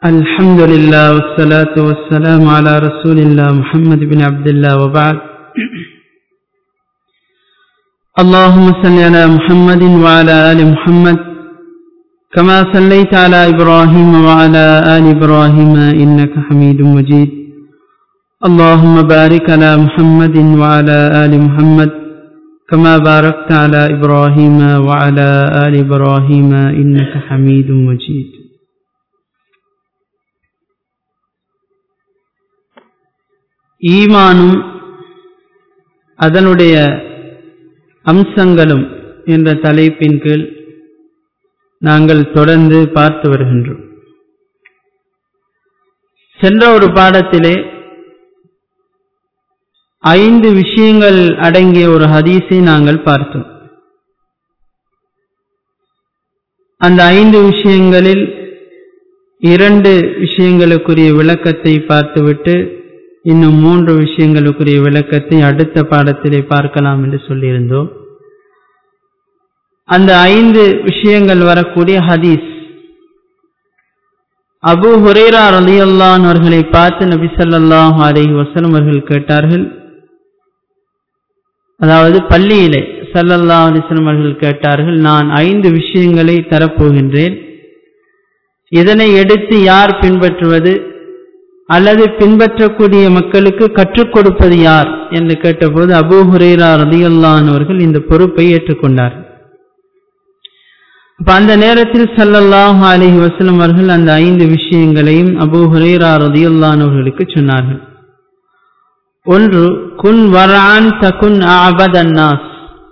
الحمد لله والصلاة والسلام على رسول الله محمد بن عبد الله وبعد اللهم صل على محمد وعلى آل محمد كما صليت على إبراهيم وعلى آل إبراهيم إنك حميد مجيد اللهم بارك على محمد وعلى آل محمد كما باركت على إبراهيم وعلى آل إبراهيم إنك حميد مجيد ஈமானும் அதனுடைய அம்சங்களும் என்ற தலைப்பின் கீழ் நாங்கள் தொடர்ந்து பார்த்து வருகின்றோம் சென்ற ஒரு பாடத்திலே ஐந்து விஷயங்கள் அடங்கிய ஒரு ஹதீஸை நாங்கள் பார்த்தோம் அந்த ஐந்து விஷயங்களில் இரண்டு விஷயங்களுக்குரிய விளக்கத்தை பார்த்துவிட்டு இன்னும் மூன்று விஷயங்களுக்குரிய விளக்கத்தை அடுத்த பாடத்திலே பார்க்கலாம் என்று சொல்லியிருந்தோம் அந்த ஐந்து விஷயங்கள் வரக்கூடிய ஹதீஸ் அபு ஹுரேரா ரலியல்லான் அவர்களை பார்த்து நபி சொல்லாஹ் அலஹி வசலம் அவர்கள் கேட்டார்கள் அதாவது பள்ளியிலே சல்லல்லா அலிஸ்லம் அவர்கள் கேட்டார்கள் நான் ஐந்து விஷயங்களை தரப்போகின்றேன் இதனை எடுத்து யார் பின்பற்றுவது அல்லது பின்பற்றக்கூடிய மக்களுக்கு கற்றுக் கொடுப்பது யார் என்று கேட்டபோது அபு ஹுரேரா ரதியுல்லான் அவர்கள் இந்த பொறுப்பை ஏற்றுக்கொண்டார் அப்ப அந்த நேரத்தில் சல்லல்லாஹ் அலஹி வசலம் அவர்கள் அந்த ஐந்து விஷயங்களையும் அபு ஹுரேரா ரதியுல்லான் அவர்களுக்கு சொன்னார்கள் ஒன்று குன் வரான் தகுன் ஆபத் அன்னாஸ்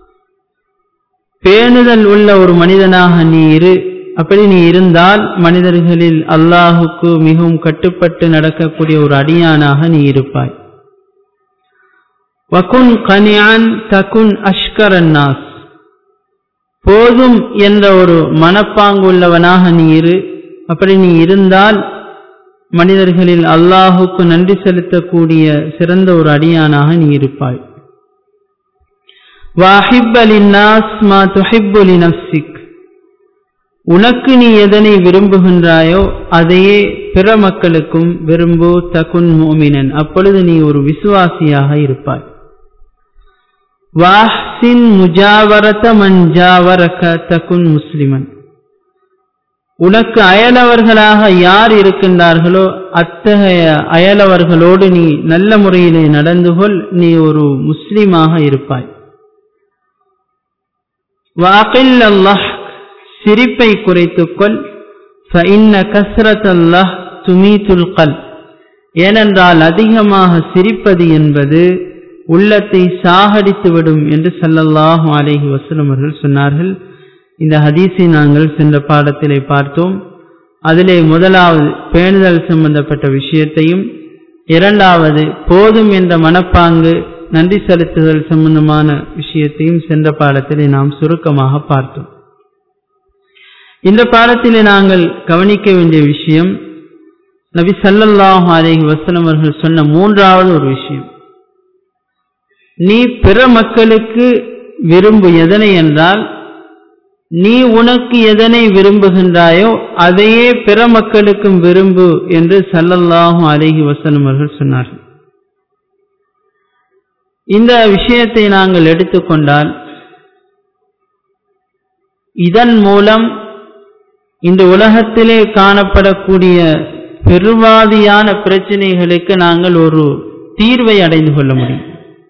பேணுதல் உள்ள ஒரு மனிதனாக நீ இரு அப்படி நீ இருந்தால் மனிதர்களில் அல்லாஹுக்கு மிகவும் கட்டுப்பட்டு நடக்கக்கூடிய ஒரு அடியானாக நீ இருப்பாய் வகுன் கனியான் தகுன் அஷ்கர் அன்னாஸ் போதும் என்ற ஒரு மனப்பாங்கு உள்ளவனாக நீ இரு அப்படி நீ இருந்தால் மனிதர்களில் அல்லாஹுக்கு நன்றி செலுத்தக்கூடிய சிறந்த ஒரு அடியானாக நீ இருப்பாய் வாஹிப்பலின்னாஸ் மா துஹிப்புலி நப்சிக் உனக்கு நீ எதனை விரும்புகின்றாயோ அதையே பிற மக்களுக்கும் விரும்பு தகுன் மோமினன் அப்பொழுது நீ ஒரு விசுவாசியாக இருப்பாய் வாஹ்சின் முஜாவரத மஞ்சாவரக தகுன் முஸ்லிமன் உனக்கு அயலவர்களாக யார் இருக்கின்றார்களோ அத்தகைய அயலவர்களோடு நீ நல்ல முறையிலே நடந்து கொள் நீ ஒரு முஸ்லிமாக இருப்பாய் வாக்கில் அல்லாஹ் சிரிப்பை குறைத்துக்கொள் கஸ்ரத் அல்லாஹ் துமீத்துல் கல் ஏனென்றால் அதிகமாக சிரிப்பது என்பது உள்ளத்தை சாகடித்துவிடும் என்று சல்லல்லாஹு அலேஹி வசலம் அவர்கள் சொன்னார்கள் இந்த ஹதீஸை நாங்கள் சென்ற பாடத்திலே பார்த்தோம் அதிலே முதலாவது பேணுதல் சம்பந்தப்பட்ட விஷயத்தையும் இரண்டாவது போதும் என்ற மனப்பாங்கு நன்றி செலுத்துதல் சம்பந்தமான விஷயத்தையும் சென்ற பாடத்திலே நாம் சுருக்கமாக பார்த்தோம் இந்த பாடத்திலே நாங்கள் கவனிக்க வேண்டிய விஷயம் நபி சல்லல்லாஹு அலேஹி வசலம் அவர்கள் சொன்ன மூன்றாவது ஒரு விஷயம் நீ பிற மக்களுக்கு விரும்பு எதனை என்றால் நீ உனக்கு எதனை விரும்புகின்றாயோ அதையே பிற மக்களுக்கும் விரும்பு என்று சல்லல்லாஹு அலேஹி வசலம் அவர்கள் சொன்னார்கள் இந்த விஷயத்தை நாங்கள் எடுத்துக்கொண்டால் இதன் மூலம் இந்த உலகத்திலே காணப்படக்கூடிய பெருவாதியான பிரச்சனைகளுக்கு நாங்கள் ஒரு தீர்வை அடைந்து கொள்ள முடியும்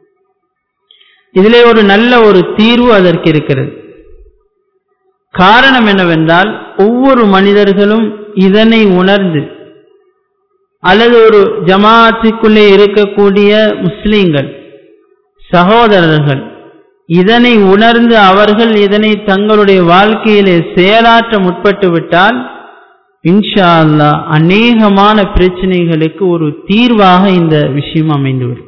இதிலே ஒரு நல்ல ஒரு தீர்வு அதற்கு இருக்கிறது காரணம் என்னவென்றால் ஒவ்வொரு மனிதர்களும் இதனை உணர்ந்து அல்லது ஒரு ஜமாத்துக்குள்ளே இருக்கக்கூடிய முஸ்லீம்கள் சகோதரர்கள் இதனை உணர்ந்து அவர்கள் இதனை தங்களுடைய வாழ்க்கையிலே செயலாற்ற முற்பட்டு விட்டால் இன்ஷா அல்லா அநேகமான பிரச்சனைகளுக்கு ஒரு தீர்வாக இந்த விஷயம் அமைந்துவிடும்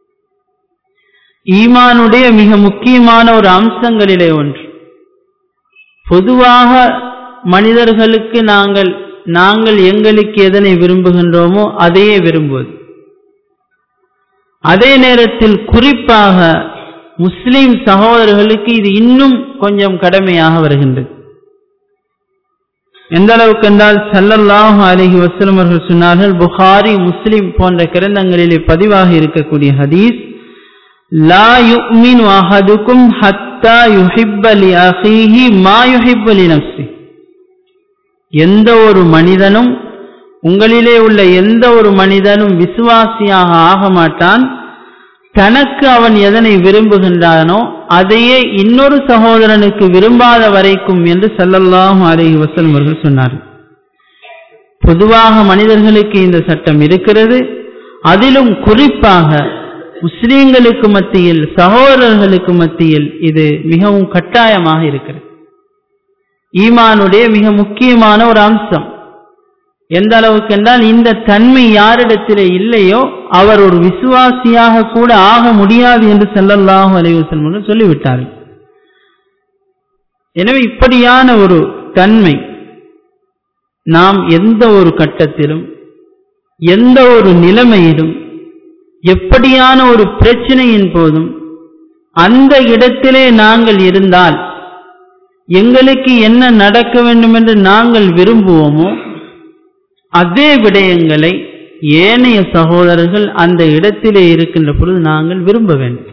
ஈமானுடைய மிக முக்கியமான ஒரு அம்சங்களிலே ஒன்று பொதுவாக மனிதர்களுக்கு நாங்கள் நாங்கள் எங்களுக்கு எதனை விரும்புகின்றோமோ அதையே விரும்புவது அதே நேரத்தில் குறிப்பாக முஸ்லிம் சகோதரர்களுக்கு இது இன்னும் கொஞ்சம் கடமையாக வருகின்றது எந்த அளவுக்கு என்றால் சல்லல்லாஹு அலஹி வசலம் அவர்கள் சொன்னார்கள் புகாரி முஸ்லிம் போன்ற கிரந்தங்களிலே பதிவாக இருக்கக்கூடிய ஹதீஸ் லா யுமின் அஹதுக்கும் ஹத்தா யுஹிப்ப லி அஹீஹி மா யுஹிப்ப லி நஃப்ஸி எந்த ஒரு மனிதனும் உங்களிலே உள்ள எந்த ஒரு மனிதனும் விசுவாசியாக ஆக மாட்டான் தனக்கு அவன் எதனை விரும்புகின்றானோ அதையே இன்னொரு சகோதரனுக்கு விரும்பாத வரைக்கும் என்று சல்லல்லாஹு அலைஹி வஸல்லம் அவர்கள் சொன்னார்கள் பொதுவாக மனிதர்களுக்கு இந்த சட்டம் இருக்கிறது அதிலும் குறிப்பாக முஸ்லீம்களுக்கு மத்தியில் சகோதரர்களுக்கு மத்தியில் இது மிகவும் கட்டாயமாக இருக்கிறது ஈமானுடைய மிக முக்கியமான ஒரு அம்சம் எந்த அளவுக்கு என்றால் இந்த தன்மை யாரிடத்திலே இல்லையோ அவர் ஒரு விசுவாசியாக கூட ஆக முடியாது என்று செல்லல்லாஹு அலைவசல்மர்கள் சொல்லிவிட்டார்கள் எனவே இப்படியான ஒரு தன்மை நாம் எந்த ஒரு கட்டத்திலும் எந்த ஒரு நிலைமையிலும் எப்படியான ஒரு பிரச்சனையின் போதும் அந்த இடத்திலே நாங்கள் இருந்தால் எங்களுக்கு என்ன நடக்க வேண்டும் என்று நாங்கள் விரும்புவோமோ அதே விடயங்களை ஏனைய சகோதரர்கள் அந்த இடத்திலே இருக்கின்ற பொழுது நாங்கள் விரும்ப வேண்டும்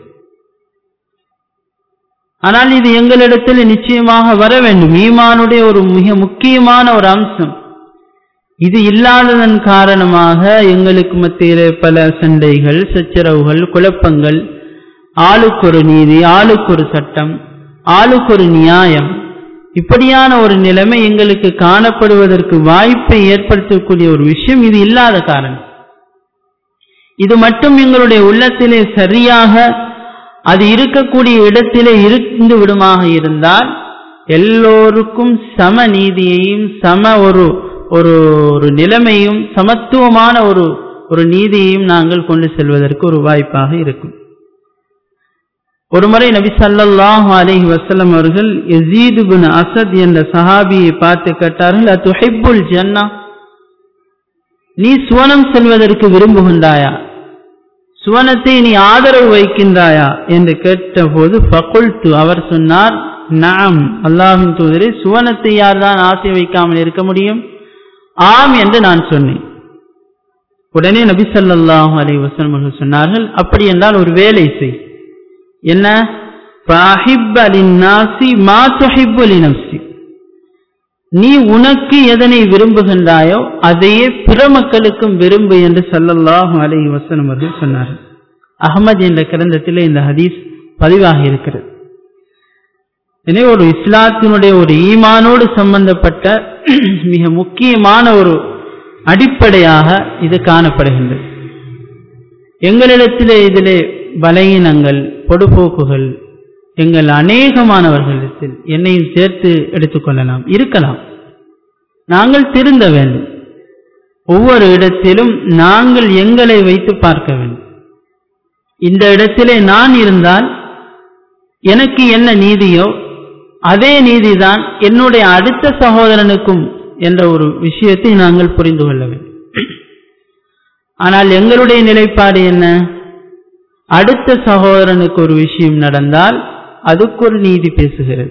ஆனால் இது எங்களிடத்தில் நிச்சயமாக வர வேண்டும் ஈமானுடைய ஒரு மிக முக்கியமான ஒரு அம்சம் இது இல்லாததன் காரணமாக எங்களுக்கு மத்தியிலே பல சண்டைகள் சச்சரவுகள் குழப்பங்கள் ஆளுக்கு ஒரு நீதி ஆளுக்கு ஒரு சட்டம் ஆளுக்கு ஒரு நியாயம் இப்படியான ஒரு நிலைமை எங்களுக்கு காணப்படுவதற்கு வாய்ப்பை ஏற்படுத்தக்கூடிய ஒரு விஷயம் இது இல்லாத காரணம் இது மட்டும் எங்களுடைய உள்ளத்திலே சரியாக அது இருக்கக்கூடிய இடத்திலே இருந்து விடுமாக இருந்தால் எல்லோருக்கும் சம நீதியையும் சம ஒரு ஒரு ஒரு நிலைமையும் சமத்துவமான ஒரு ஒரு நீதியையும் நாங்கள் கொண்டு செல்வதற்கு ஒரு வாய்ப்பாக இருக்கும் ஒருமுறை நபி சல்லாஹு அலஹி வசல்லம் அவர்கள் யசீது பின் அசத் என்ற சஹாபியை பார்த்து கேட்டார்கள் அத்துஹிப்புல் ஜன்னா நீ சுவனம் செல்வதற்கு விரும்புகின்றாயா சுவனத்தை நீ ஆதரவு வைக்கின்றாயா என்று கேட்டபோது ஃபகுல்து அவர் சொன்னார் நாம் அல்லாஹின் தூதரே சுவனத்தை யார்தான் ஆசை வைக்காமல் இருக்க முடியும் ஆம் என்று நான் சொன்னேன் உடனே நபி சல்லாஹூ அலி வசலம் அவர்கள் சொன்னார்கள் அப்படி என்றால் ஒரு வேலை செய் என்ன நீ உனக்கு எதனை விரும்புகின்றாயோ அதையே பிற மக்களுக்கும் விரும்பு என்று சல்லல்லாஹு அலை வசனம் அவர்கள் சொன்னார்கள் அகமது என்ற கிரந்தத்தில் இந்த ஹதீஸ் பதிவாக இருக்கிறது எனவே ஒரு இஸ்லாத்தினுடைய ஒரு ஈமானோடு சம்பந்தப்பட்ட மிக முக்கியமான ஒரு அடிப்படையாக இது காணப்படுகின்றது எங்களிடத்திலே இதிலே பலகீனங்கள் பொடுபோக்குகள் எங்கள் அநேகமானவர்களிடத்தில் என்னையும் சேர்த்து எடுத்துக்கொள்ளலாம் இருக்கலாம் நாங்கள் திருந்த வேண்டும் ஒவ்வொரு இடத்திலும் நாங்கள் எங்களை வைத்து பார்க்க வேண்டும் இந்த இடத்திலே நான் இருந்தால் எனக்கு என்ன நீதியோ அதே நீதிதான் என்னுடைய அடுத்த சகோதரனுக்கும் என்ற ஒரு விஷயத்தை நாங்கள் புரிந்து கொள்ள வேண்டும் ஆனால் எங்களுடைய நிலைப்பாடு என்ன அடுத்த சகோதரனுக்கு ஒரு விஷயம் நடந்தால் அதுக்கு ஒரு நீதி பேசுகிறது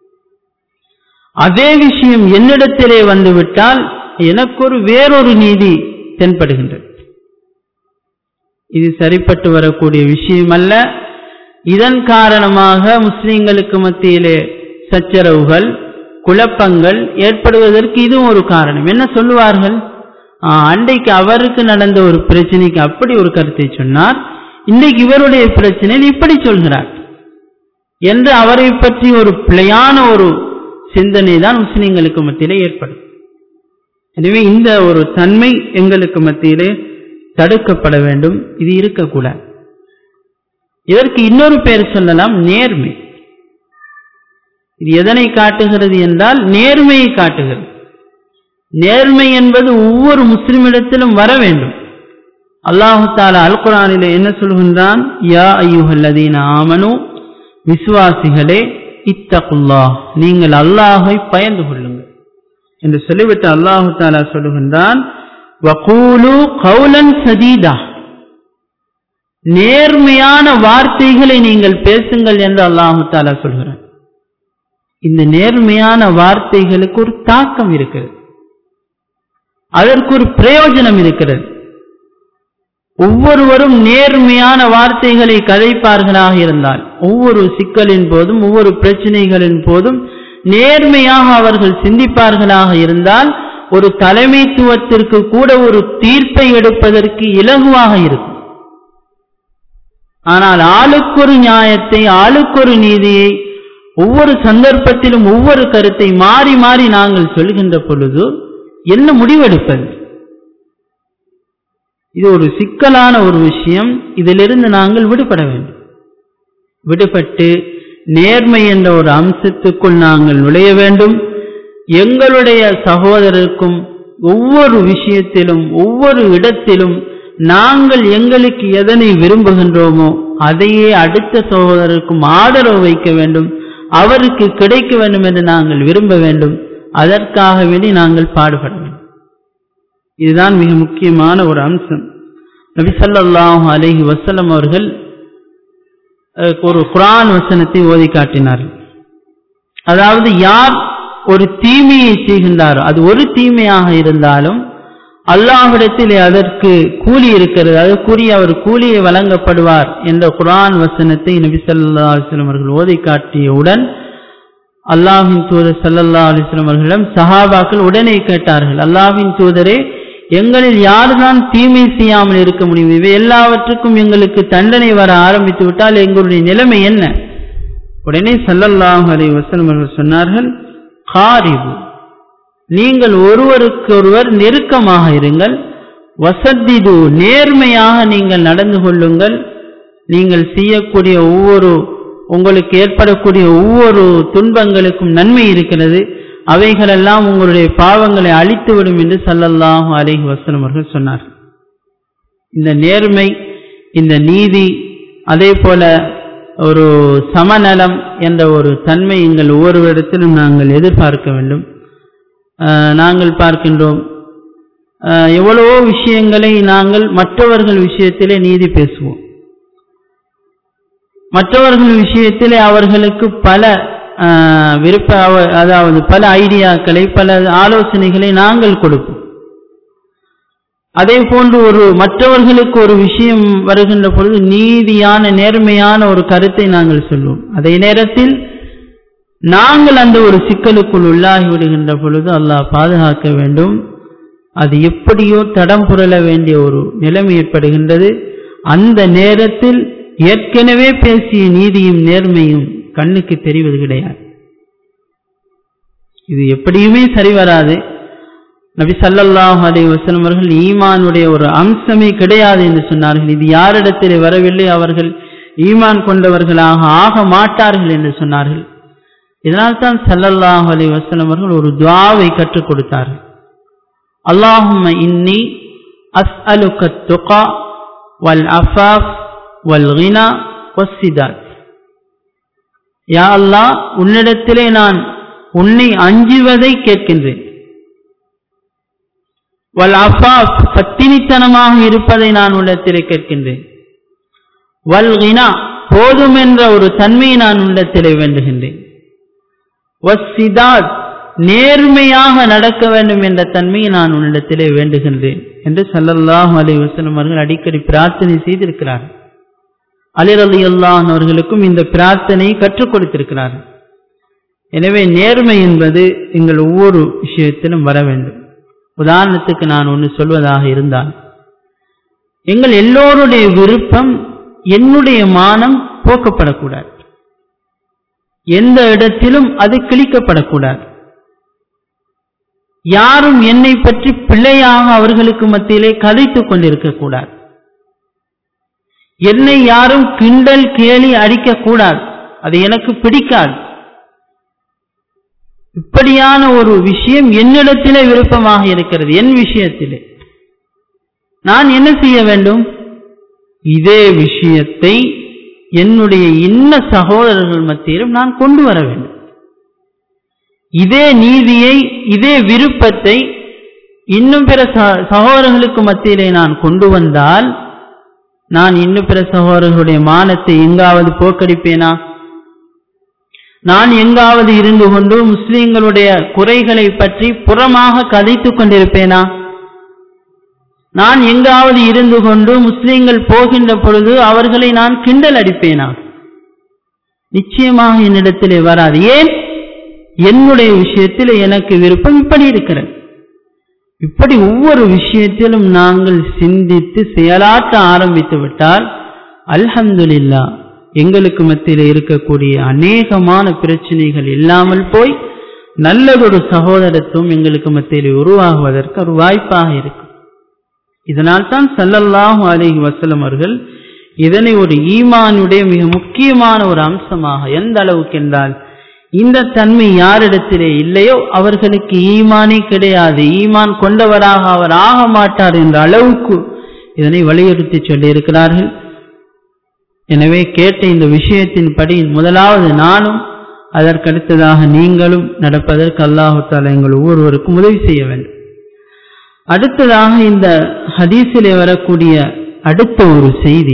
அதே விஷயம் என்னிடத்திலே வந்துவிட்டால் எனக்கு ஒரு வேறொரு நீதி தென்படுகின்றது இது சரிப்பட்டு வரக்கூடிய விஷயம் அல்ல இதன் காரணமாக முஸ்லிம்களுக்கு மத்தியிலே சச்சரவுகள் குழப்பங்கள் ஏற்படுவதற்கு இதுவும் ஒரு காரணம் என்ன சொல்லுவார்கள் அன்றைக்கு அவருக்கு நடந்த ஒரு பிரச்சனைக்கு அப்படி ஒரு கருத்தை சொன்னார் இன்றைக்கு இவருடைய பிரச்சனையில் இப்படி சொல்கிறார் என்று அவரை பற்றி ஒரு பிழையான ஒரு சிந்தனை தான் முஸ்லிம்களுக்கு மத்தியிலே ஏற்படும் எனவே இந்த ஒரு தன்மை எங்களுக்கு மத்தியிலே தடுக்கப்பட வேண்டும் இது இருக்கக்கூடாது இதற்கு இன்னொரு பெயர் சொல்லலாம் நேர்மை இது எதனை காட்டுகிறது என்றால் நேர்மையை காட்டுகிறது நேர்மை என்பது ஒவ்வொரு முஸ்லிமிடத்திலும் வர வேண்டும் அல்லாஹு தாலா அல் குரானிலே என்ன சொல்கின்றான் யா ஐயுஹல்லதீன ஆமனு விசுவாசிகளே இத்தகுல்லா நீங்கள் அல்லாஹை பயந்து கொள்ளுங்கள் என்று சொல்லிவிட்டு அல்லாஹு தாலா சொல்லுகின்றான் வகூலு கௌலன் சதீதா நேர்மையான வார்த்தைகளை நீங்கள் பேசுங்கள் என்று அல்லாஹு தாலா சொல்கிறான் இந்த நேர்மையான வார்த்தைகளுக்கு ஒரு தாக்கம் இருக்கிறது அதற்கு ஒரு பிரயோஜனம் இருக்கிறது ஒவ்வொருவரும் நேர்மையான வார்த்தைகளை கதைப்பார்களாக இருந்தால் ஒவ்வொரு சிக்கலின் போதும் ஒவ்வொரு பிரச்சனைகளின் போதும் நேர்மையாக அவர்கள் சிந்திப்பார்களாக இருந்தால் ஒரு தலைமைத்துவத்திற்கு கூட ஒரு தீர்ப்பை எடுப்பதற்கு இலகுவாக இருக்கும் ஆனால் ஆளுக்கொரு நியாயத்தை ஆளுக்கொரு நீதியை ஒவ்வொரு சந்தர்ப்பத்திலும் ஒவ்வொரு கருத்தை மாறி மாறி நாங்கள் சொல்கின்ற பொழுது என்ன முடிவெடுப்பது இது ஒரு சிக்கலான ஒரு விஷயம் இதிலிருந்து நாங்கள் விடுபட வேண்டும் விடுபட்டு நேர்மை என்ற ஒரு அம்சத்துக்குள் நாங்கள் நுழைய வேண்டும் எங்களுடைய சகோதரருக்கும் ஒவ்வொரு விஷயத்திலும் ஒவ்வொரு இடத்திலும் நாங்கள் எங்களுக்கு எதனை விரும்புகின்றோமோ அதையே அடுத்த சகோதரருக்கும் ஆதரவு வைக்க வேண்டும் அவருக்கு கிடைக்க வேண்டும் என்று நாங்கள் விரும்ப வேண்டும் அதற்காக வேண்டி நாங்கள் பாடுபட வேண்டும் இதுதான் மிக முக்கியமான ஒரு அம்சம் நபி ஸல்லல்லாஹு அலைஹி வஸல்லம் அவர்கள் அஹ், ஒரு குர்ஆன் வசனத்தை ஓதி காட்டினார்கள் அதாவது யார் ஒரு தீமையை செய்கின்றாரோ அது ஒரு தீமையாக இருந்தாலும் அல்லாஹ்விடத்தில் அதற்கு கூலி இருக்கிறது அதற்குரிய அவர் கூலியை வழங்கப்படுவார் என்ற குர்ஆன் வசனத்தை நபி ஸல்லல்லாஹு அலைஹி வஸல்லம் அவர்கள் ஓதி காட்டியவுடன் அல்லாஹ்வின் தூதர் ஸல்லல்லாஹு அலைஹி வஸல்லம் அவர்களிடம் சஹாபாக்கள் உடனே கேட்டார்கள் அல்லாஹ்வின் தூதரே எங்களில் யார்தான் தீமை செய்யாமல் இருக்க முடியும் இவை எல்லாவற்றுக்கும் எங்களுக்கு தண்டனை வர ஆரம்பித்து விட்டால் எங்களுடைய நிலைமை என்ன உடனே ஸல்லல்லாஹு அலைஹி வஸல்லம் அவர்கள் சொன்னார்கள் காரிபு நீங்கள் ஒருவருக்கொருவர் நெருக்கமாக இருங்கள் வசத்திது நேர்மையாக நீங்கள் நடந்து கொள்ளுங்கள் நீங்கள் செய்யக்கூடிய ஒவ்வொரு உங்களுக்கு ஏற்படக்கூடிய ஒவ்வொரு துன்பங்களுக்கும் நன்மை இருக்கிறது அவைகளெல்லாம் உங்களுடைய பாவங்களை அழித்துவிடும் என்று ஸல்லல்லாஹு அலைஹி வஸல்லம் அவர்கள் சொன்னார் இந்த நேர்மை இந்த நீதி அதே போல ஒரு சமநலம் என்ற ஒரு தன்மை எங்கள் ஒவ்வொருவரிடத்திலும் நாங்கள் எதிர்பார்க்க வேண்டும் ஆஹ் நாங்கள் பார்க்கின்றோம் ஆஹ் எவ்வளவோ விஷயங்களை நாங்கள் மற்றவர்கள் விஷயத்திலே நீதி பேசுவோம் மற்றவர்கள் விஷயத்திலே அவர்களுக்கு பல ஆஹ் விருப்ப அவ- அதாவது பல ஐடியாக்களை பல ஆலோசனைகளை நாங்கள் கொடுப்போம் அதே போன்று ஒரு மற்றவர்களுக்கு ஒரு விஷயம் வருகின்ற பொழுது நீதியான நேர்மையான ஒரு கருத்தை நாங்கள் சொல்லுவோம் அதே நேரத்தில் நாங்கள் அந்த ஒரு சிக்கலுக்குள் உள்ளாகி விடுகின்ற பொழுது அல்லாஹ் பாதுகாக்க வேண்டும் அது எப்படியோ தடம் புரள வேண்டிய ஒரு நிலைமை ஏற்படுகின்றது அந்த நேரத்தில் ஏற்கனவே பேசிய நீதியும் நேர்மையும் கண்ணுக்கு தெரிவது கிடையாது இது எப்படியுமே சரி வராது நபி ஸல்லல்லாஹு அலைஹி வஸல்லம் அவர்கள் ஈமானுடைய ஒரு அம்சமே கிடையாது என்று சொன்னார்கள் இது யாரிடத்திலே வரவில்லை அவர்கள் ஈமான் கொண்டவர்களாக ஆக மாட்டார்கள் என்று சொன்னார்கள் இதனால் தான் ஸல்லல்லாஹு அலைஹி வஸல்லம் அவர்கள் ஒரு துஆவை கற்றுக் கொடுத்தார்கள் அல்லாஹும்ம இன்னி அஸ்அலுக துகா வல் அஃபாஃப் வல் கினா வஸ்ஸிதாத் யா அல்லாஹ் உன்னிடத்திலே நான் உன்னை அஞ்சுவதை கேட்கின்றேன் வல் அஃபாஃப் பத்தினித்தனமாக இருப்பதை நான் உள்ளத்திலே கேட்கின்றேன் வல் கினா போதும் என்ற ஒரு தன்மையை நான் உள்ளத்திலே வேண்டுகின்றேன் வஸ்ஸிதாத் நேர்மையாக நடக்க வேண்டும் என்ற தன்மையை நான் உன்னிடத்திலே வேண்டுகின்றேன் என்று ஸல்லல்லாஹு அலைஹி வஸல்லம் அவர்கள் அடிக்கடி பிரார்த்தனை செய்திருக்கிறார்கள் அலி ரலியல்லாஹு அவர்களுக்கும் இந்த பிரார்த்தனையை கற்றுக் கொடுத்திருக்கிறார்கள் எனவே நேர்மை என்பது எங்கள் ஒவ்வொரு விஷயத்திலும் வர வேண்டும் உதாரணத்துக்கு நான் ஒன்று சொல்வதாக இருந்தால் எங்கள் எல்லோருடைய விருப்பம் என்னுடைய மானம் போக்கப்படக்கூடாது எந்த இடத்திலும் அது கிழிக்கப்படக்கூடாது யாரும் என்னை பற்றி பிள்ளையாக அவர்களுக்கு மத்தியிலே கதைத்துக் கொண்டிருக்கக்கூடாது என்னை யாரும் கிண்டல் கேலி அடிக்கக்கூடாது அது எனக்கு பிடிக்காது இப்படியான ஒரு விஷயம் என்னிடத்திலே விருப்பமாக இருக்கிறது என் விஷயத்திலே நான் என்ன செய்ய வேண்டும் இதே விஷயத்தை என்னுடைய இன்ன சகோதரர்கள் மத்தியிலும் நான் கொண்டு வர வேண்டும் இதே நீதியை இதே விருப்பத்தை இன்னும் பிற ச- சகோதரர்களுக்கு மத்தியிலே நான் கொண்டு வந்தால் நான் இன்னும் பிற சகோதரர்களுடைய மானத்தை எங்காவது போக்கடிப்பேனா நான் எங்காவது இருந்து கொண்டு முஸ்லிம்களுடைய குறைகளை பற்றி புறமாக கதைத்துக் கொண்டிருப்பேனா நான் எங்காவது இருந்து கொண்டு முஸ்லிம்கள் போகின்ற பொழுது அவர்களை நான் கிண்டல் அடிப்பேனா நிச்சயமாக என்னிடத்திலே வராது ஏன் என்னுடைய விஷயத்தில் எனக்கு விருப்பம் இப்படி இருக்கிறது இப்படி ஒவ்வொரு விஷயத்திலும் நாங்கள் சிந்தித்து செயலாற்ற ஆரம்பித்து விட்டால் அல்ஹம்துலில்லா எங்களுக்கு மத்தியில் இருக்கக்கூடிய அநேகமான பிரச்சனைகள் இல்லாமல் போய் நல்லதொரு சகோதரத்துவம் எங்களுக்கு மத்தியில் உருவாகுவதற்கு ஒரு வாய்ப்பாக இருக்கும் இதனால் தான் சல்லல்லாஹு அலிஹி வசலம் அவர்கள் இதனை ஒரு ஈமானுடைய மிக முக்கியமான ஒரு அம்சமாக எந்த அளவுக்கு என்றால் இந்த தன்மை யாரிடத்திலே இல்லையோ அவர்களுக்கு ஈமானே கிடையாது ஈமான் கொண்டவராக அவர் ஆக மாட்டார் என்ற அளவுக்கு இதனை வலியுறுத்தி சொல்லியிருக்கிறார்கள் எனவே கேட்ட இந்த விஷயத்தின்படி முதலாவது நானும் அதற்கடுத்ததாக நீங்களும் நடப்பதற்கு அல்லாஹு தாலா எங்கள் ஒவ்வொருவருக்கும் உதவி செய்ய வேண்டும் அடுத்ததாக இந்த ஹதீஸிலே வரக்கூடிய அடுத்த ஒரு செய்தி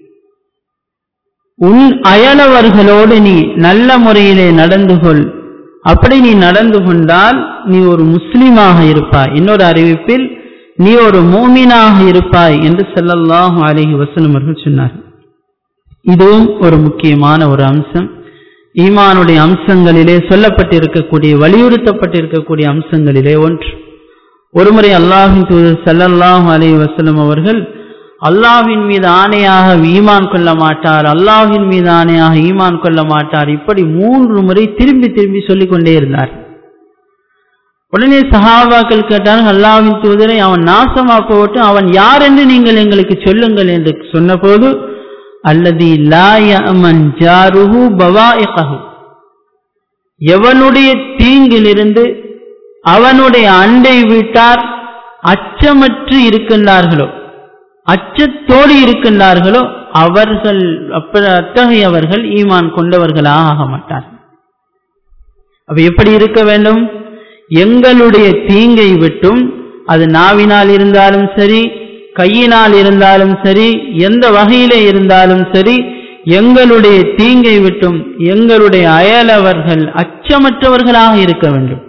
உன் அயலவர்களோடு நீ நல்ல முறையிலே நடந்து கொள் அப்படி நீ நடந்து கொண்டால் நீ ஒரு முஸ்லீமாக இருப்பாய் இன்னொரு அறிவிப்பில் நீ ஒரு மூமினாக இருப்பாய் என்று செல்லல்லாஹு அலஹி வசனம் அவர்கள் சொன்னார் இதுவும் ஒரு முக்கியமான ஒரு அம்சம் ஈமானுடைய அம்சங்களிலே சொல்லப்பட்டிருக்கக்கூடிய வலியுறுத்தப்பட்டிருக்கக்கூடிய அம்சங்களிலே ஒன்று ஒருமுறை அல்லாஹின் தூதர் சல்லல்லாஹு அலி வசலம் அவர்கள் அல்லாஹின் மீது ஆணையாக ஈமான் கொள்ள மாட்டார் அல்லாஹின் மீது ஆணையாக ஈமான் கொள்ள மாட்டார் இப்படி மூன்று முறை திரும்பி திரும்பி சொல்லிக் கொண்டே இருந்தார் உடனே சஹாபாக்கள் கேட்டார்கள் அல்லாஹின் தூதரை அவன் நாசமா போட்டு அவன் யார் என்று நீங்கள் எங்களுக்கு சொல்லுங்கள் என்று சொன்னபோது அல்லது லாயமன் ஜாருஹு பவாயிகஹு எவனுடைய தீங்கிலிருந்து அவனுடைய அண்டை வீட்டார் அச்சமற்று இருக்கின்றார்களோ அச்சத்தோடு இருக்கின்றார்களோ அவர்கள் அத்தகையவர்கள் ஈமான் கொண்டவர்களாக ஆக மாட்டார்கள் அப்ப எப்படி இருக்க வேண்டும் எங்களுடைய தீங்கை விட்டும் அது நாவினால் இருந்தாலும் சரி கையினால் இருந்தாலும் சரி எந்த வகையிலே இருந்தாலும் சரி எங்களுடைய தீங்கை விட்டும் எங்களுடைய அயலவர்கள் அச்சமற்றவர்களாக இருக்க வேண்டும்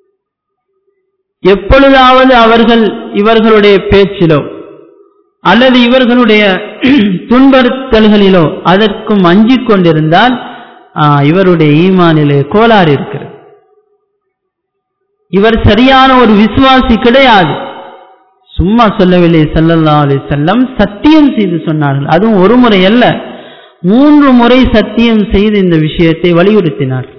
எப்பொழுதாவது அவர்கள் இவர்களுடைய பேச்சிலோ அல்லது இவர்களுடைய துன்புறுத்தல்களிலோ அதற்கும் அஞ்சிக் கொண்டிருந்தால் இவருடைய ஈமானிலே கோளாறு இருக்கிறது இவர் சரியான ஒரு விசுவாசி கிடையாது சும்மா சொல்லவில்லை சல்லல்லா அலி செல்லம் சத்தியம் செய்து சொன்னார்கள் அதுவும் ஒரு முறை அல்ல மூன்று முறை சத்தியம் செய்து இந்த விஷயத்தை வலியுறுத்தினார்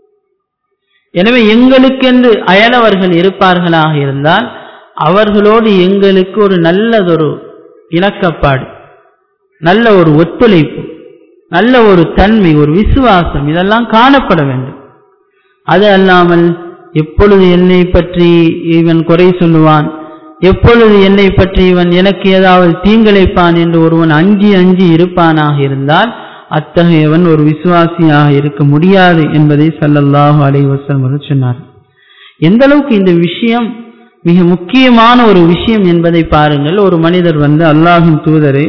எனவே எங்களுக்கென்று அயலவர்கள் இருப்பார்களாக இருந்தால் அவர்களோடு எங்களுக்கு ஒரு நல்லதொரு இணக்கப்பாடு நல்ல ஒரு ஒத்துழைப்பு நல்ல ஒரு தன்மை ஒரு விசுவாசம் இதெல்லாம் காணப்பட வேண்டும் அது அல்லாமல் எப்பொழுது என்னை பற்றி இவன் குறை சொல்லுவான் எப்பொழுது என்னை பற்றி இவன் எனக்கு ஏதாவது தீங்கிழைப்பான் என்று ஒருவன் அஞ்சி அஞ்சி இருப்பானாக இருந்தால் அத்தகையவன் ஒரு விசுவாசியாக இருக்க முடியாது என்பதை சல்லல்லாஹு அலை வசம் சொன்னார் எந்த அளவுக்கு இந்த விஷயம் மிக முக்கியமான ஒரு விஷயம் என்பதை பாருங்கள் ஒரு மனிதர் வந்து அல்லாஹின் தூதரே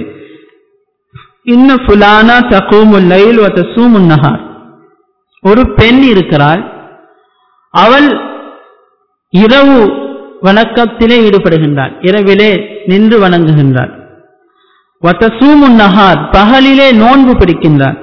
இன்ன ஃபுலானா தகூமுல் லைல் வ தசூமுன் நஹார் ஒரு பெண் இருக்கிறாள் அவள் இரவு வணக்கத்திலே ஈடுபடுகின்றாள் இரவிலே நின்று வணங்குகின்றாள் வத்தசூமுன் நஹார் பகலிலே நோன்பு பிடிக்கின்றாள்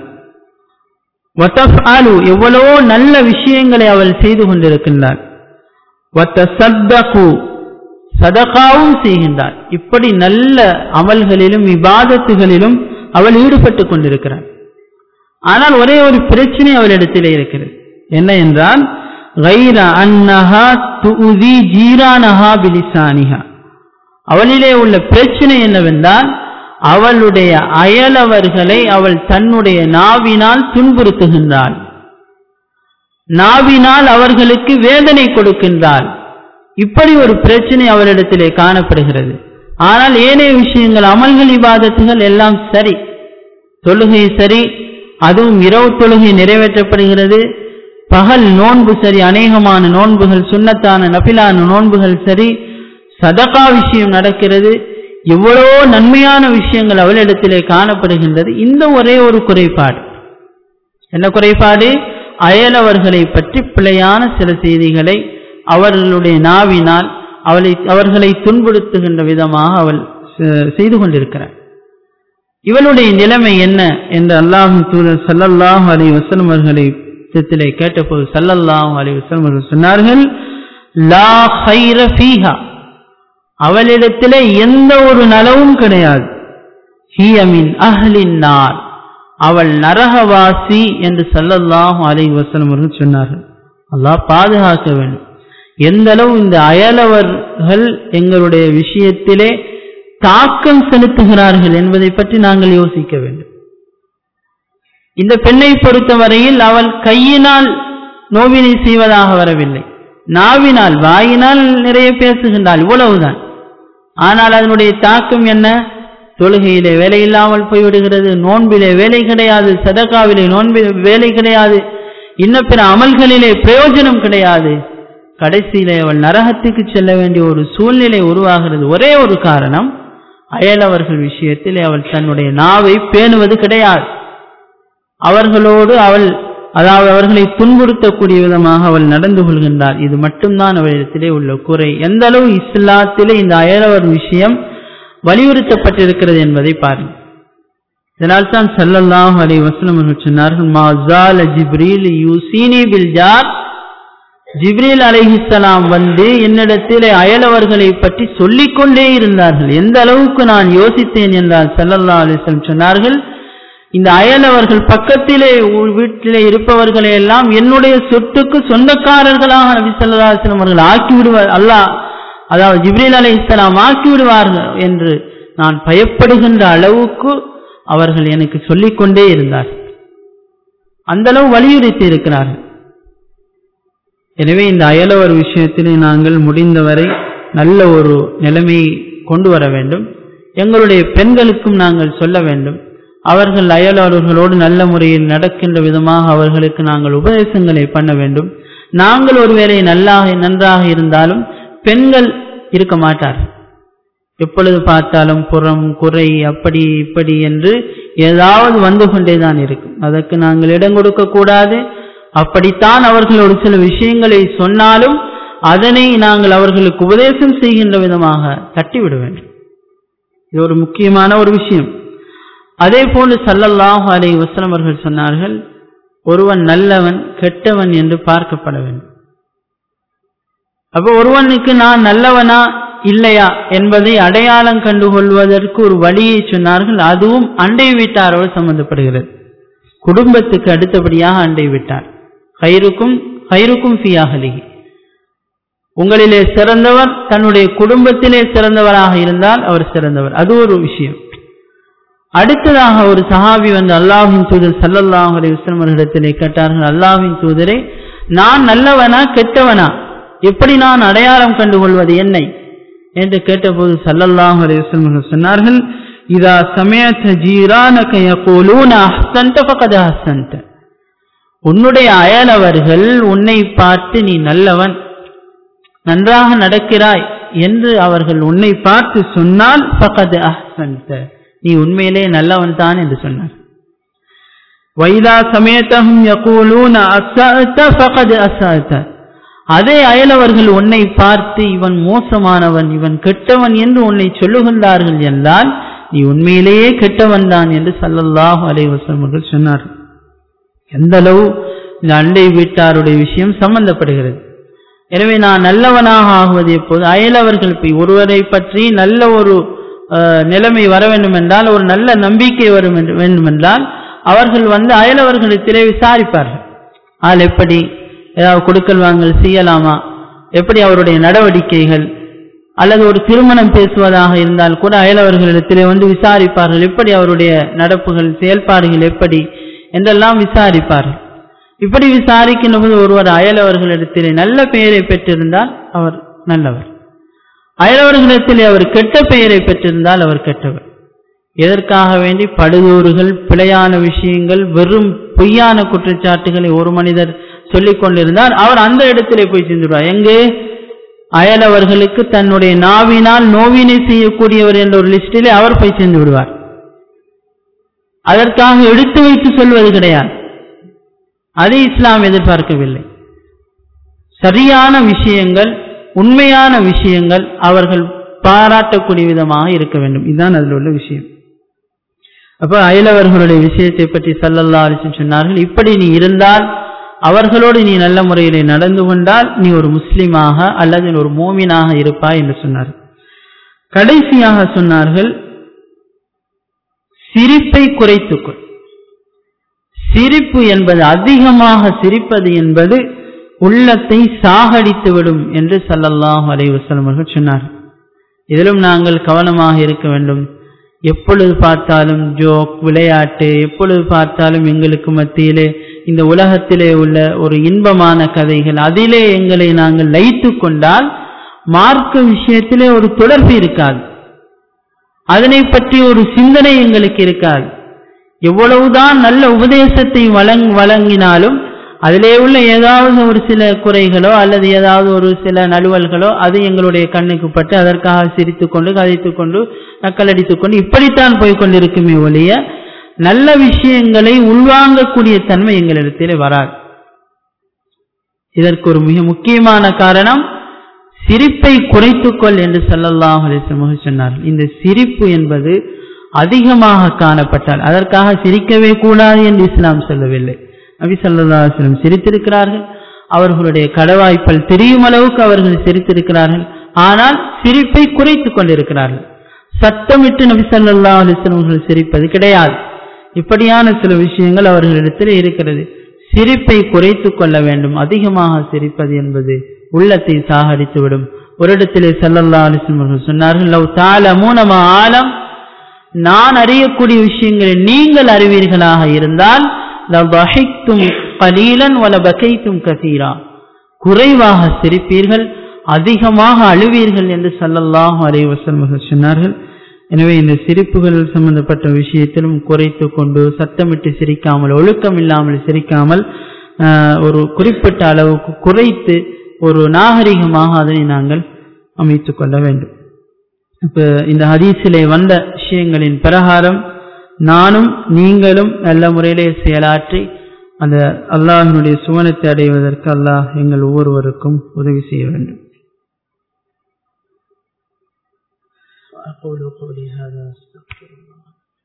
வத்தஃபாலு எவ்வளவோ நல்ல விஷயங்களை அவள் செய்து கொண்டிருக்கின்றாள் வத்தசத்தகு சதகாவும் செய்கின்றாள் இப்படி நல்ல அமல்களிலும் விவாதத்துகளிலும் அவள் ஈடுபட்டு கொண்டிருக்கிறாள் ஆனால் ஒரே ஒரு பிரச்சனை அவளிடத்திலே இருக்கிறது என்ன என்றால் غير أنها تؤذي جيرانها بلسانها அவளிலே உள்ள பிரச்சனை என்னவென்றால் அவளுடைய அயலவர்களை அவள் தன்னுடைய நாவினால் துன்புறுத்துகின்றாள் நாவினால் அவர்களுக்கு வேதனை கொடுக்கின்றாள் இப்படி ஒரு பிரச்சனை அவளிடத்திலே காணப்படுகிறது ஆனால் ஏனைய விஷயங்கள் அமல்கள் இபாதத்துகள் எல்லாம் சரி தொழுகை சரி அதுவும் இரவு தொழுகை நிறைவேற்றப்படுகிறது பகல் நோன்பு சரி அநேகமான நோன்புகள் சுண்ணத்தான நபிலான நோன்புகள் சரி சதகா விஷயம் நடக்கிறது எவ்வளவோ நன்மையான விஷயங்கள் அவளிடத்திலே காணப்படுகின்றது இந்த ஒரே ஒரு குறைபாடு என்ன குறைபாடு அயலவர்களை பற்றி பிழையான சில செய்திகளை அவர்களுடைய நாவினால் அவளை அவர்களை துன்புறுத்துகின்ற விதமாக அவள் செய்து கொண்டிருக்கிறார் இவளுடைய நிலைமை என்ன என்று அல்லாஹின் தூதர் சல்லல்லாஹு அலி வசலம் அவர்களை சித்திலே கேட்டபோது சல்லல்லாஹு அலி வசலம் அவர்கள் சொன்னார்கள் லா ஹைர ஃபீஹா அவளிடத்திலே எந்த ஒரு நலவும் கிடையாது ஹியமின் அஹ்லின் நார் அவள் நரகவாசி என்று சல்லல்லாஹு அலி வசலம் அவர்கள் சொன்னார்கள் அல்லாஹ் பாதுகாக்க வேண்டும் எந்த அளவு இந்த அயலவர்கள் எங்களுடைய விஷயத்திலே தாக்கம் செலுத்துகிறார்கள் என்பதை பற்றி நாங்கள் யோசிக்க வேண்டும் இந்த பெண்ணை பொறுத்தவரையில் அவள் கையினால் நோவினை செய்வதாக வரவில்லை நாவினால் வாயினால் நிறைய பேசுகின்றாள் இவ்வளவுதான் ஆனால் அதனுடைய தாக்கம் என்ன தொழுகையிலே வேலை இல்லாமல் போய்விடுகிறது நோன்பிலே வேலை கிடையாது சதகாவிலே நோன்பிலே வேலை கிடையாது இன்ன பிற அமல்களிலே பிரயோஜனம் கிடையாது கடைசியிலே அவள் நரகத்துக்கு செல்ல வேண்டிய ஒரு சூழ்நிலை உருவாகிறது ஒரே ஒரு காரணம் அயலவர்கள் விஷயத்தில் அவள் தன்னுடைய நாவை பேணுவது கிடையாது அவர்களோடு அவள் அதாவது அவர்களை துன்புறுத்தக்கூடிய விதமாக அவள் நடந்து கொள்கின்றாள் இது மட்டும்தான் அவளிடத்திலே உள்ள குறை எந்த அளவு இஸ்லாத்திலே இந்த அயலவர் விஷயம் வலியுறுத்தப்பட்டிருக்கிறது என்பதை பாருங்கள் இதனால் தான் சல்லல்லாஹு அலி வசலம் அவர்கள் சொன்னார்கள் மாசால ஜிப்ரீல் யூசீனி பில் ஜார் ஜிப்ரீல் அலைஹிஸ்ஸலாம் வந்து என்னிடத்தில் அயலவர்களை பற்றி சொல்லிக்கொண்டே இருந்தார்கள் எந்த அளவுக்கு நான் யோசித்தேன் என்றால் சல்லல்லா அலிஸ்லம் சொன்னார்கள் இந்த அயலவர்கள் பக்கத்திலே வீட்டிலே இருப்பவர்களை எல்லாம் என்னுடைய சொத்துக்கு சொந்தக்காரர்களாக நபி சல்லா அலிஸ்லம் அவர்கள் ஆக்கிவிடுவார் அல்லாஹ் அதாவது ஜிப்ரீல் அலை இஸ்லாம் ஆக்கிவிடுவார்கள் என்று நான் பயப்படுகின்ற அளவுக்கு அவர்கள் எனக்கு சொல்லிக்கொண்டே இருந்தார் அந்த அளவு வலியுறுத்தி இருக்கிறார்கள் எனவே இந்த அயலவர் விஷயத்திலே நாங்கள் முடிந்தவரை நல்ல ஒரு நிலைமையை கொண்டு வர வேண்டும் எங்களுடைய பெண்களுக்கும் நாங்கள் சொல்ல வேண்டும் அவர்கள் அயலவர்களோடு நல்ல முறையில் நடக்கின்ற விதமாக அவர்களுக்கு நாங்கள் உபதேசங்களை பண்ண வேண்டும் நாங்கள் ஒருவேளை நல்லாக நன்றாக இருந்தாலும் பெண்கள் இருக்க மாட்டார் எப்பொழுது பார்த்தாலும் புறம் குறை அப்படி இப்படி என்று ஏதாவது வந்து கொண்டேதான் இருக்கும் அதற்கு நாங்கள் இடம் கொடுக்க கூடாது அப்படித்தான் அவர்கள் ஒரு சில விஷயங்களை சொன்னாலும் அதனை நாங்கள் அவர்களுக்கு உபதேசம் செய்கின்ற விதமாக தட்டிவிட வேண்டும் இது ஒரு முக்கியமான ஒரு விஷயம் அதே போன்று சல்லல்லாஹு அலை வசலம் அவர்கள் சொன்னார்கள் ஒருவன் நல்லவன் கெட்டவன் என்று பார்க்கப்பட வேண்டும் அப்போ ஒருவனுக்கு நான் நல்லவனா இல்லையா என்பதை அடையாளம் கண்டுகொள்வதற்கு ஒரு வழியை சொன்னார்கள் அதுவும் அண்டை வீட்டாரோடு சம்பந்தப்படுகிறது குடும்பத்துக்கு அடுத்தபடியாக அண்டை விட்டார் ஹைருக்கும் ஹைருக்கும் ஃபியாகலிகி உங்களிலே சிறந்தவர் தன்னுடைய குடும்பத்திலே சிறந்தவராக இருந்தால் அவர் சிறந்தவர் அது ஒரு விஷயம் அடுத்ததாக ஒரு சஹாபி வந்து அல்லாஹின் தூதர் சல்லல்லாஹ் அலி வஸ்லமர்களிடத்திலே கேட்டார்கள் அல்லாஹின் தூதரே நான் நல்லவனா கெட்டவனா எப்படி நான் அடையாளம் கண்டுகொள்வது என்னை என்று கேட்டபோது சல்லல்லாஹ் அலி வஸ்லமர்கள் சொன்னார்கள் இதா சமயத்த ஜீரானக யகூலூன அஹ்சன்த ஃபகத் அஹ்சன்த உன்னுடைய அயலவர்கள் உன்னை பார்த்து நீ நல்லவன் நன்றாக நடக்கிறாய் என்று அவர்கள் உன்னை பார்த்து சொன்னால் ஃபகத் அஹ்சன்த நீ உண்மையிலே நல்லவன் தான் என்று சொன்னார் வைதா சமயத்தகும் யகூலூன அஸ்ஸஅத ஃபகத் அஸ்ஸஅத அதே அயலவர்கள் உன்னை பார்த்து இவன் மோசமானவன் இவன் கெட்டவன் என்று உன்னை சொல்லுகின்றார்கள் என்றால் நீ உண்மையிலேயே கெட்டவன் தான் என்று சல்லல்லாஹு அலைவசம் அவர்கள் சொன்னார் எந்த அளவு இந்த அண்டை வீட்டாருடைய விஷயம் சம்பந்தப்படுகிறது எனவே நான் நல்லவனாக ஆகுவது எப்போது அயலவர்கள் போய் ஒருவரை பற்றி நல்ல ஒரு நிலைமை வர வேண்டும் என்றால் ஒரு நல்ல நம்பிக்கை வரும் வேண்டும் என்றால் அவர்கள் வந்து அயலவர்களிடத்திலே விசாரிப்பார்கள் ஆள் எப்படி ஏதாவது கொடுக்கல் வாங்கல் செய்யலாமா எப்படி அவருடைய நடவடிக்கைகள் அல்லது ஒரு திருமணம் பேசுவதாக இருந்தால் கூட அயலவர்களிடத்திலே வந்து விசாரிப்பார்கள் எப்படி அவருடைய நடப்புகள் செயல்பாடுகள் எப்படி என்றெல்லாம் விசாரிப்பார்கள் இப்படி விசாரிக்கின்ற போது ஒருவர் அயலவர்களிடத்திலே நல்ல பெயரை பெற்றிருந்தால் அவர் நல்லவர் அயலவர்களிடத்திலே அவர் கெட்ட பெயரை பெற்றிருந்தால் அவர் கெட்டவர் எதற்காக வேண்டி படுதூறுகள் பிழையான விஷயங்கள் வெறும் பொய்யான குற்றச்சாட்டுகளை ஒரு மனிதர் சொல்லிக் கொண்டிருந்தால் அவர் அந்த இடத்திலே போய் சென்றுடுவார் எங்கே அயலவர்களுக்கு தன்னுடைய நாவினால் நோவினை செய்யக்கூடியவர் என்ற ஒரு லிஸ்டிலே அவர் போய் சேர்ந்து விடுவார் அதற்காக எடுத்து வைத்து சொல்வது கிடையாது அதை இஸ்லாம் எதிர்பார்க்கவில்லை சரியான விஷயங்கள் உண்மையான விஷயங்கள் அவர்கள் பாராட்டக்கூடிய விதமாக இருக்க வேண்டும் இதுதான் அதில் உள்ள விஷயம் அப்ப அயலவர்களுடைய விஷயத்தை பற்றி சல்லல்லா அலிசன் சொன்னார்கள் இப்படி நீ இருந்தால் அவர்களோடு நீ நல்ல முறையில் நடந்து கொண்டால் நீ ஒரு முஸ்லிமாக அல்லது ஒரு மோமினாக இருப்பாய் என்று சொன்னார் கடைசியாக சொன்னார்கள் சிரிப்பை குறைத்துக்கொள் சிரிப்பு என்பது அதிகமாக சிரிப்பது என்பது உள்ளத்தை சாகடித்துவிடும் என்று சல்லல்லாஹ் அலைவசலம் அவர்கள் சொன்னார் இதிலும் நாங்கள் கவனமாக இருக்க வேண்டும் எப்பொழுது பார்த்தாலும் ஜோக் விளையாட்டு எப்பொழுது பார்த்தாலும் எங்களுக்கு மத்தியிலே இந்த உலகத்திலே உள்ள ஒரு இன்பமான கதைகள் அதிலே எங்களை நாங்கள் லயித்து கொண்டால் மார்க்க விஷயத்திலே ஒரு தொடர்பு இருக்காது அதனை பற்றி ஒரு சிந்தனை எங்களுக்கு இருக்காது எவ்வளவுதான் நல்ல உபதேசத்தை வழங் வழங்கினாலும் அதிலே உள்ள ஏதாவது ஒரு சில குறைகளோ அல்லது ஏதாவது ஒரு சில நழுவல்களோ அது எங்களுடைய கண்ணுக்கு பட்டு அதற்காக சிரித்து கொண்டு கதைத்து கொண்டு நக்கலடித்துக் கொண்டு இப்படித்தான் போய்கொண்டிருக்குமே ஒழிய நல்ல விஷயங்களை உள்வாங்கக்கூடிய தன்மை எங்களிடத்திலே வராது இதற்கு ஒரு மிக முக்கியமான காரணம் சிரிப்பை குறைத்துக்கொள் என்று சொல்லலாம் சொன்னார்கள் இந்த சிரிப்பு என்பது அதிகமாக காணப்பட்டால் அதற்காக சிரிக்கவே கூடாது என்று இஸ்லாம் சொல்லவில்லை நபி சல்லாஸ்லம் சிரித்திருக்கிறார்கள் அவர்களுடைய கடவாய்ப்பல் தெரியும் அளவுக்கு அவர்கள் சிரித்திருக்கிறார்கள் ஆனால் சிரிப்பை குறைத்துக் கொண்டிருக்கிறார்கள் சத்தமிட்டு நபி சல்லா அலிஸ்லம் அவர்கள் சிரிப்பது கிடையாது இப்படியான சில விஷயங்கள் அவர்களிடத்தில் இருக்கிறது சிரிப்பை குறைத்துக் கொள்ள வேண்டும் அதிகமாக சிரிப்பது என்பது உள்ளத்தை சாகடித்துவிடும் ஒரு இடத்திலே சல்லல்லா அலிஸ்லம் அவர்கள் சொன்னார்கள் லவ் தால மூனமா ஆலம் நான் அறியக்கூடிய விஷயங்களை நீங்கள் அறிவீர்களாக இருந்தால் கலீலன் வல பகைத்தும் கசீரா குறைவாக சிரிப்பீர்கள் அதிகமாக அழுவீர்கள் என்று சல்லல்லாஹு அலை வசல்மர்கள் சொன்னார்கள் எனவே இந்த சிரிப்புகள் சம்பந்தப்பட்ட விஷயத்திலும் குறைத்து கொண்டு சத்தமிட்டு சிரிக்காமல் ஒழுக்கம் இல்லாமல் சிரிக்காமல் ஒரு குறிப்பிட்ட அளவுக்கு குறைத்து ஒரு நாகரிகமாக அதனை நாங்கள் அமைத்து கொள்ள வேண்டும் இப்ப இந்த ஹதீஸிலே வந்த விஷயங்களின் பிரகாரம் நானும் நீங்களும் நல்ல முறையிலே செயலாற்றி அந்த அல்லாஹினுடைய சுவனத்தை அடைவதற்கு அல்லாஹ் எங்கள் ஒவ்வொருவருக்கும் உதவி செய்ய வேண்டும் أقول قولي هذا أستغفر الله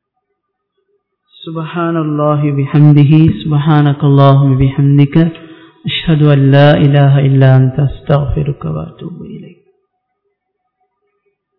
سبحان الله بحمده سبحانك اللهم بحمدك أشهد أن لا إله إلا أنت أستغفرك وأتوب إليك